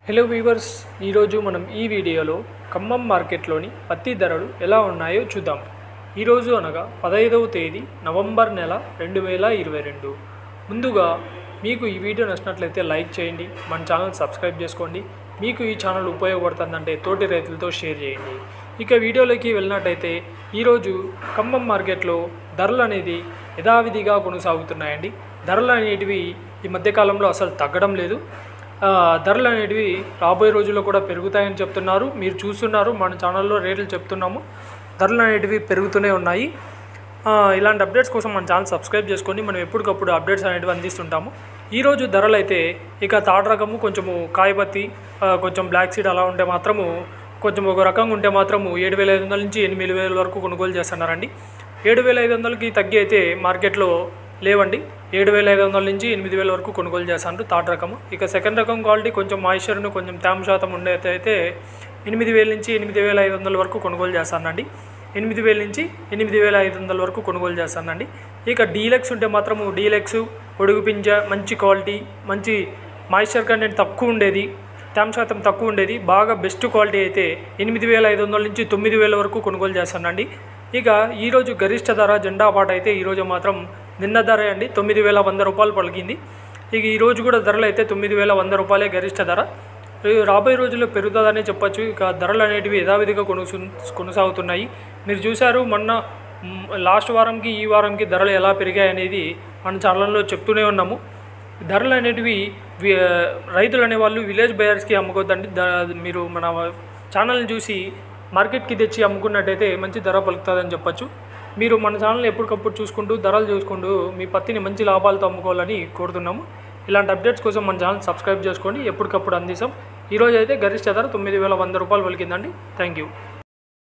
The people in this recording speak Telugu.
హలో వీవర్స్ ఈరోజు మనం ఈ వీడియోలో ఖమ్మం మార్కెట్లోని పత్తి ధరలు ఎలా ఉన్నాయో చూద్దాం ఈరోజు అనగా పదహైదవ తేదీ నవంబర్ నెల రెండు వేల ఇరవై రెండు ముందుగా మీకు ఈ వీడియో నచ్చినట్లయితే లైక్ చేయండి మన ఛానల్ సబ్స్క్రైబ్ చేసుకోండి మీకు ఈ ఛానల్ ఉపయోగపడుతుందంటే తోటి రైతులతో షేర్ చేయండి ఇక వీడియోలోకి వెళ్ళినట్టయితే ఈరోజు ఖమ్మం మార్కెట్లో ధరలు అనేది యథావిధిగా కొనసాగుతున్నాయండి ధరలు అనేటివి ఈ మధ్యకాలంలో అసలు తగ్గడం లేదు ఆ, ధరలు అనేటివి రాబోయే రోజుల్లో కూడా పెరుగుతాయని చెప్తున్నారు మీరు చూస్తున్నారు మన ఛానల్లో రేట్లు చెప్తున్నాము ధరలు అనేటివి పెరుగుతూనే ఉన్నాయి ఆ, ఇలాంటి అప్డేట్స్ కోసం మన ఛానల్ సబ్స్క్రైబ్ చేసుకొని మనం ఎప్పటికప్పుడు అప్డేట్స్ అనేటివి అందిస్తుంటాము ఈరోజు ధరలు అయితే ఇక తాడు రకము కొంచెము కాయపత్తి ఆ, కొంచెం బ్లాక్ సీడ్ అలా ఉంటే మాత్రము కొంచెం ఒక రకంగా ఉంటే మాత్రము ఏడు వేల ఐదు వందల నుంచి ఎనిమిది వేల వరకు కొనుగోలు చేస్తున్నారండి ఏడు వేల ఐదు వందలకి తగ్గి అయితే మార్కెట్లో లేవండి ఏడు వేల ఐదు వందల నుంచి ఎనిమిది వేల వరకు కొనుగోలు చేస్తాను థర్డ్ రకము ఇక సెకండ్ రకం క్వాలిటీ కొంచెం మాయిశ్చర్ను కొంచెం తేమ శాతం ఉండేది అయితే ఎనిమిది వేల నుంచి ఎనిమిది వేల ఐదు వందల వరకు కొనుగోలు చేస్తానండి ఎనిమిది వేల నుంచి ఎనిమిది వేల ఐదు వందల వరకు కొనుగోలు చేస్తానండి ఇక డీలక్స్ ఉంటే మాత్రము డీలక్స్ పొడుగు పింజ మంచి క్వాలిటీ మంచి మాయిశ్చర్ కంటెంట్ తక్కువ ఉండేది తేమ శాతం తక్కువ ఉండేది బాగా బెస్ట్ క్వాలిటీ అయితే ఎనిమిది వేల ఐదు వందల నుంచి తొమ్మిది వేల వరకు కొనుగోలు చేస్తానండి ఇక ఈరోజు గరిష్ట ధర జెండా పాట అయితే ఈరోజు మాత్రం నిన్న ధర అండి తొమ్మిది వేల వంద రూపాయలు పలికింది ఇక ఈరోజు కూడా ధరలు అయితే తొమ్మిది వేల వంద రూపాయలే గరిష్ట ధర ఈ రాబోయే రోజుల్లో పెరుగుతుందనే చెప్పొచ్చు ఇక ధరలు అనేటివి యథావిధిగా కొనుసు కొనసాగుతున్నాయి మీరు చూశారు మొన్న మ్, లాస్ట్ వారంకి ఈ వారంకి ధరలు ఎలా పెరిగాయి అనేది మన ఛానల్లో చెప్తూనే ఉన్నాము ధరలు అనేటివి వి- రైతులు అనేవాళ్ళు విలేజ్ బయర్స్కి అమ్ముకోద్దండి ద- మీరు మన ఛానల్ని చూసి మార్కెట్కి తెచ్చి అమ్ముకున్నట్టయితే మంచి ధర పలుకుతుందని చెప్పొచ్చు మీరు మన ఛానల్ ఎప్పటికప్పుడు చూసుకుంటూ ధరలు చూసుకుంటూ మీ పత్తిని మంచి లాభాలతో అమ్ముకోవాలని కోరుతున్నాము ఇలాంటి అప్డేట్స్ కోసం మన ఛానల్ సబ్స్క్రైబ్ చేసుకోండి ఎప్పటికప్పుడు అందిస్తాం ఈరోజు అయితే గరిష్ట ధర తొమ్మిది వేల వంద రూపాయలు పలికిందండి థ్యాంక్ యూ